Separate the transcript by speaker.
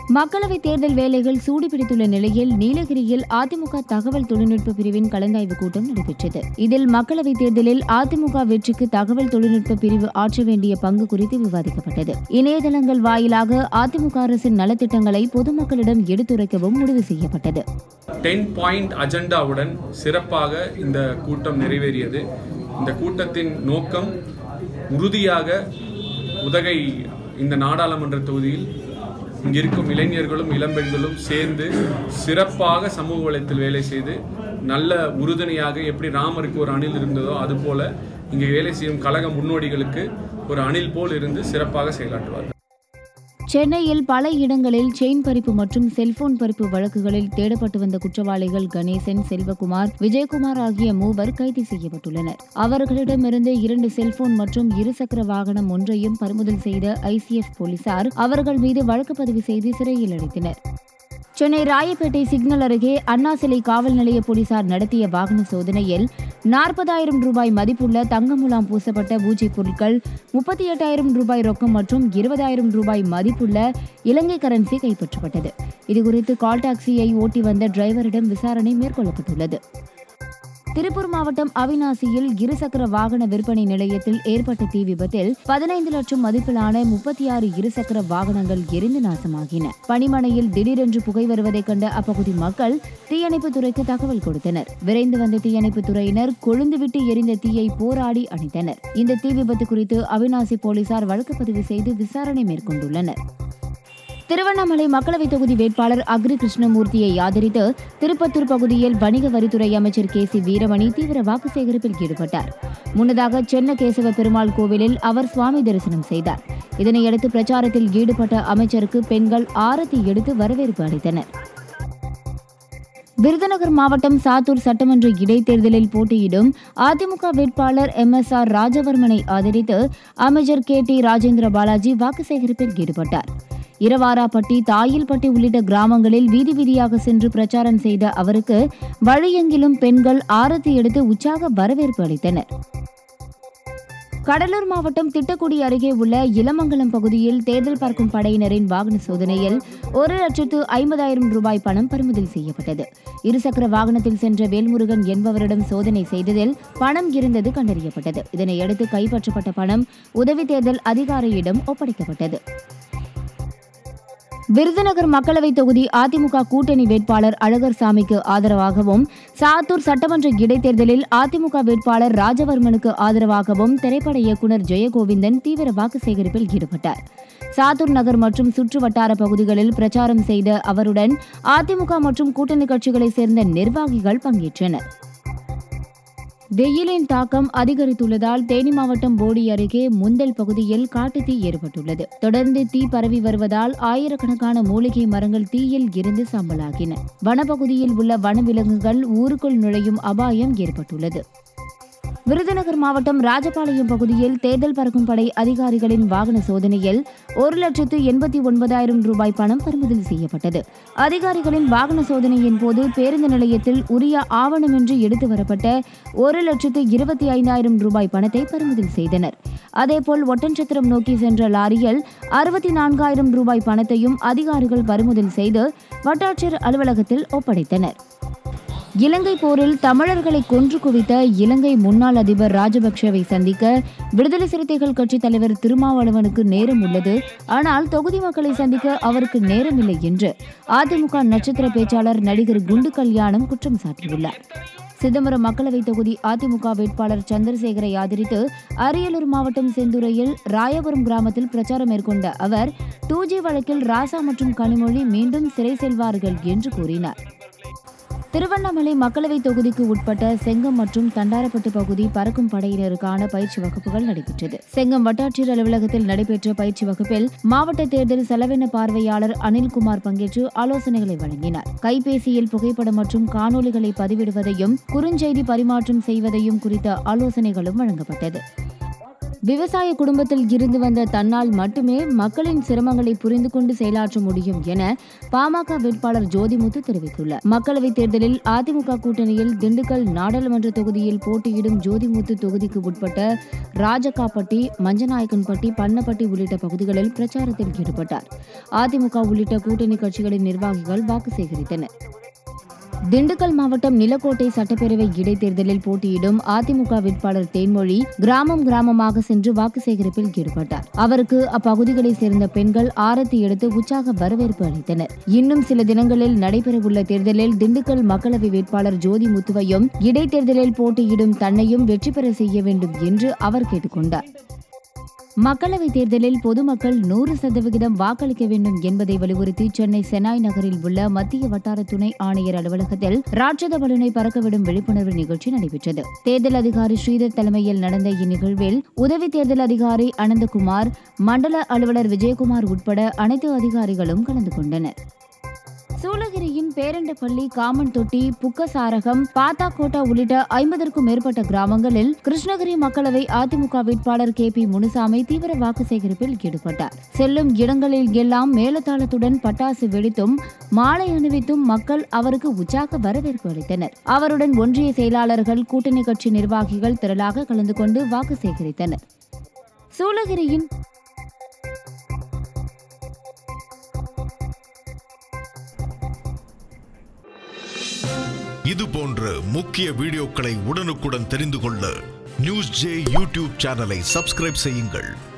Speaker 1: மக்களவைத் தேர்தல் வேலைகள் சூடுபிடித்துள்ள நிலையில் நீலகிரியில் அதிமுக தகவல் தொழில்நுட்ப பிரிவின் கலந்தாய்வு கூட்டம் நடைபெற்றது இதில் மக்களவைத் தேர்தலில் அதிமுக வெற்றிக்கு தகவல் தொழில்நுட்ப பிரிவு ஆற்ற வேண்டிய பங்கு குறித்து விவாதிக்கப்பட்டது இணையதளங்கள் வாயிலாக அதிமுக அரசின் நலத்திட்டங்களை பொதுமக்களிடம் எடுத்துரைக்கவும் முடிவு செய்யப்பட்டது
Speaker 2: டென் பாயிண்ட் அஜெண்டாவுடன் சிறப்பாக இந்த கூட்டம் நிறைவேறியது இந்த கூட்டத்தின் நோக்கம் உறுதியாக உதகை இந்த நாடாளுமன்ற தொகுதியில் இங்கிருக்கும் இளைஞர்களும் இளம்பெண்களும் சேர்ந்து சிறப்பாக சமூக வலயத்தில் வேலை செய்து நல்ல உறுதுணையாக எப்படி ராமருக்கு ஒரு அணில் இருந்ததோ அதுபோல இங்கே வேலை செய்யும் கழக முன்னோடிகளுக்கு ஒரு அணில் போல் இருந்து சிறப்பாக செயலாற்றுவார்கள்
Speaker 1: சென்னையில் பல இடங்களில் செயின் பறிப்பு மற்றும் செல்போன் பறிப்பு வழக்குகளில் தேடப்பட்டு வந்த குற்றவாளிகள் கணேசன் செல்வகுமார் விஜயகுமார் ஆகிய மூவர் கைது செய்யப்பட்டுள்ளனர் அவர்களிடமிருந்து இரண்டு செல்போன் மற்றும் இருசக்கர வாகனம் ஒன்றையும் பறிமுதல் செய்த ஐசிஎஃப் போலீசார் அவர்கள் மீது வழக்கு பதிவு செய்து சிறையில் அடைத்தனர் சென்னை ராயப்பேட்டை சிக்னல் அருகே அண்ணா சிலை காவல் நிலைய போலீசார் நடத்திய வாகன சோதனையில் நாற்பதாயிரம் ரூபாய் மதிப்புள்ள தங்க முலாம் பூசப்பட்ட பூஜை பொருட்கள் முப்பத்தி எட்டாயிரம் ரூபாய் ரொக்கம் மற்றும் இருபதாயிரம் ரூபாய் மதிப்புள்ள இலங்கை கரன்சி கைப்பற்றப்பட்டது இதுகுறித்து கால் டாக்ஸியை ஓட்டி வந்த டிரைவரிடம் விசாரணை மேற்கொள்ளப்பட்டுள்ளது திருப்பூர் மாவட்டம் அவினாசியில் இருசக்கர வாகன விற்பனை நிலையத்தில் ஏற்பட்ட தீ விபத்தில் பதினைந்து லட்சம் மதிப்பிலான முப்பத்தி ஆறு இருசக்கர வாகனங்கள் எரிந்து நாசமாகின பணிமனையில் திடீரென்று புகை வருவதைக் கண்ட அப்பகுதி மக்கள் தீயணைப்புத் துறைக்கு தகவல் கொடுத்தனர் விரைந்து வந்த தீயணைப்புத் துறையினர் கொழுந்துவிட்டு எரிந்த தீயை போராடி அணைத்தனர் இந்த தீ விபத்து குறித்து அவினாசி போலீசார் வழக்கு பதிவு செய்து விசாரணை மேற்கொண்டுள்ளனர் திருவண்ணாமலை மக்களவைத் தொகுதி வேட்பாளர் அக்ரி கிருஷ்ணமூர்த்தியை ஆதரித்து திருப்பத்தூர் பகுதியில் வணிக வரித்துறை அமைச்சர் கே சி வீரமணி தீவிர வாக்கு சேகரிப்பில் ஈடுபட்டார் முன்னதாக சென்ன கேசவ பெருமாள் கோவிலில் அவர் சுவாமி தரிசனம் செய்தார் இதனையடுத்து பிரச்சாரத்தில் ஈடுபட்ட அமைச்சருக்கு பெண்கள் ஆரத்தி எடுத்து வரவேற்பு அளித்தனர் விருதுநகர் மாவட்டம் சாத்தூர் சட்டமன்ற இடைத்தேர்தலில் போட்டியிடும் அதிமுக வேட்பாளர் எம் எஸ் ஆர் ராஜவர்மனை ஆதரித்து அமைச்சர் கே டி ராஜேந்திர பாலாஜி வாக்கு சேகரிப்பில் ஈடுபட்டார் இரவாராப்பட்டி தாயில்பட்டி உள்ளிட்ட கிராமங்களில் வீதி வீதியாக சென்று பிரச்சாரம் செய்த அவருக்கு வழியெங்கிலும் பெண்கள் ஆரத்தி எடுத்து உற்சாக வரவேற்பு அளித்தனர் கடலூர் மாவட்டம் திட்டக்குடி அருகே உள்ள இளமங்கலம் பகுதியில் தேர்தல் பார்க்கும் படையினரின் வாகன சோதனையில் ஒரு லட்சத்து ஐம்பதாயிரம் ரூபாய் பணம் பறிமுதல் செய்யப்பட்டது இருசக்கர வாகனத்தில் சென்ற வேல்முருகன் என்பவரிடம் சோதனை செய்ததில் பணம் இருந்தது கண்டறியப்பட்டது இதனையடுத்து கைப்பற்றப்பட்ட பணம் உதவி தேர்தல் அதிகாரியிடம் ஒப்படைக்கப்பட்டது விருதுநகர் மக்களவைத் தொகுதி அதிமுக கூட்டணி வேட்பாளர் அழகர்சாமிக்கு ஆதரவாகவும் சாத்தூர் சட்டமன்ற இடைத்தேர்தலில் அதிமுக வேட்பாளர் ராஜவர்மனுக்கு ஆதரவாகவும் திரைப்பட இயக்குநர் ஜெயகோவிந்தன் தீவிர வாக்கு சேகரிப்பில் ஈடுபட்டார் சாத்தூர் நகர் மற்றும் சுற்று வட்டார பகுதிகளில் பிரச்சாரம் செய்த அவருடன் அதிமுக மற்றும் கூட்டணி கட்சிகளைச் சேர்ந்த நிர்வாகிகள் பங்கேற்றனர் வெயிலின் தாக்கம் அதிகரித்துள்ளதால் தேனி மாவட்டம் போடி அருகே முந்தல் பகுதியில் காட்டுத்தீ ஏற்பட்டுள்ளது தொடர்ந்து தீ பரவி வருவதால் ஆயிரக்கணக்கான மூலிகை மரங்கள் தீயில் இருந்து சாம்பலாகின வனப்பகுதியில் உள்ள வனவிலங்குகள் ஊருக்குள் நுழையும் அபாயம் ஏற்பட்டுள்ளது விருதுநகர் மாவட்டம் ராஜபாளையம் பகுதியில் தேர்தல் பறக்கும் படை அதிகாரிகளின் வாகன சோதனையில் ஒரு லட்சத்து எண்பத்தி ஒன்பதாயிரம் ரூபாய் பணம் பறிமுதல் செய்யப்பட்டது அதிகாரிகளின் வாகன சோதனையின் போது பேருந்து நிலையத்தில் உரிய ஆவணமின்றி எடுத்து வரப்பட்ட ஒரு லட்சத்து இருபத்தி ஐந்தாயிரம் ரூபாய் பணத்தை பறிமுதல் செய்தனர் அதேபோல் ஒட்டன்சத்திரம் நோக்கி சென்ற லாரியில் அறுபத்தி நான்காயிரம் ரூபாய் பணத்தையும் அதிகாரிகள் பறிமுதல் செய்து வட்டாட்சியர் அலுவலகத்தில் ஒப்படைத்தனர் இலங்கை போரில் தமிழர்களை கொன்று குவித்த இலங்கை முன்னாள் அதிபர் ராஜபக்சவை சந்திக்க விடுதலை சிறுத்தைகள் கட்சித் தலைவர் திருமாவளவனுக்கு நேரம் உள்ளது ஆனால் தொகுதி மக்களை சந்திக்க அவருக்கு நேரமில்லை என்று அதிமுக நட்சத்திர பேச்சாளர் நடிகர் குண்டு கல்யாணம் குற்றம் சாட்டியுள்ளார் சிதம்பரம் மக்களவைத் தொகுதி அதிமுக வேட்பாளர் சந்திரசேகரை ஆதரித்து அரியலூர் மாவட்டம் செந்துறையில் ராயபுரம் கிராமத்தில் பிரச்சாரம் மேற்கொண்ட அவர் டூ ஜி வழக்கில் ராசா மற்றும் கனிமொழி மீண்டும் சிறை செல்வார்கள் என்று கூறினார் திருவண்ணாமலை மக்களவைத் தொகுதிக்கு உட்பட்ட செங்கம் மற்றும் தண்டாரப்பட்டு பகுதி பறக்கும் படையினருக்கான பயிற்சி வகுப்புகள் நடைபெற்றது செங்கம் வட்டாட்சியர் அலுவலகத்தில் நடைபெற்ற பயிற்சி வகுப்பில் மாவட்ட தேர்தல் செலவின பார்வையாளர் அனில்குமார் பங்கேற்று ஆலோசனைகளை வழங்கினார் கைபேசியில் புகைப்படம் மற்றும் காணொலிகளை பதிவிடுவதையும் குறுஞ்செய்தி பரிமாற்றம் செய்வதையும் குறித்த ஆலோசனைகளும் வழங்கப்பட்டது விவசாய குடும்பத்தில் இருந்து வந்த தன்னால் மட்டுமே மக்களின் சிரமங்களை புரிந்து கொண்டு செயலாற்ற முடியும் என பாமக வேட்பாளர் ஜோதிமுத்து தெரிவித்துள்ளார் மக்களவைத் தேர்தலில் அதிமுக கூட்டணியில் திண்டுக்கல் நாடாளுமன்ற தொகுதியில் போட்டியிடும் ஜோதிமுத்து தொகுதிக்கு உட்பட்ட ராஜகாப்பட்டி மஞ்சநாயக்கன்பட்டி பண்ணப்பட்டி உள்ளிட்ட பகுதிகளில் பிரச்சாரத்தில் ஈடுபட்டார் அதிமுக உள்ளிட்ட கூட்டணி கட்சிகளின் நிர்வாகிகள் வாக்கு சேகரித்தனர் திண்டுக்கல் மாவட்டம் நிலக்கோட்டை சட்டப்பேரவை இடைத்தேர்தலில் போட்டியிடும் அதிமுக வேட்பாளர் தேன்மொழி கிராமம் கிராமமாக சென்று வாக்கு சேகரிப்பில் ஈடுபட்டார் அவருக்கு அப்பகுதிகளைச் சேர்ந்த பெண்கள் ஆரத்தி எடுத்து உற்சாக வரவேற்பு அளித்தனர் இன்னும் சில தினங்களில் நடைபெறவுள்ள தேர்தலில் திண்டுக்கல் மக்களவை வேட்பாளர் ஜோதி முத்துவையும் இடைத்தேர்தலில் போட்டியிடும் தன்னையும் வெற்றி பெற செய்ய வேண்டும் என்று அவர் கேட்டுக்கொண்டார் மக்களவைத் தேர்தலில் பொதுமக்கள் நூறு சதவிகிதம் வாக்களிக்க வேண்டும் என்பதை வலியுறுத்தி சென்னை செனாய் நகரில் உள்ள மத்திய வட்டார துணை ஆணையர் அலுவலகத்தில் ராட்சத பலூனை பறக்கவிடும் விழிப்புணர்வு நிகழ்ச்சி நடைபெற்றது தேர்தல் அதிகாரி ஸ்ரீதர் தலைமையில் நடந்த இந்நிகழ்வில் உதவி தேர்தல் அதிகாரி அனந்தகுமார் மண்டல அலுவலர் விஜயகுமார் உட்பட அனைத்து அதிகாரிகளும் கலந்து கொண்டனர் சூளகிரியின் பேரண்டப்பள்ளி காமன் தொட்டி புக்கசாரகம் பாத்தாக்கோட்டா உள்ளிட்ட ஐம்பதற்கும் மேற்பட்ட கிராமங்களில் கிருஷ்ணகிரி மக்களவை அதிமுக வேட்பாளர் கே பி முனுசாமி தீவிர வாக்கு சேகரிப்பில் ஈடுபட்டார் செல்லும் இடங்களில் எல்லாம் மேலதாளத்துடன் பட்டாசு வெடித்தும் மாலை அணிவித்தும் மக்கள் அவருக்கு உற்சாக வரவேற்பு அளித்தனர் அவருடன் ஒன்றிய செயலாளர்கள் கூட்டணி கட்சி நிர்வாகிகள் திரளாக கலந்து கொண்டு வாக்கு சேகரித்தனர் சூளகிரியின்
Speaker 3: இது போன்ற முக்கிய வீடியோக்களை உடனுக்குடன் தெரிந்து கொள்ள நியூஸ் ஜே யூடியூப் சேனலை சப்ஸ்கிரைப் செய்யுங்கள்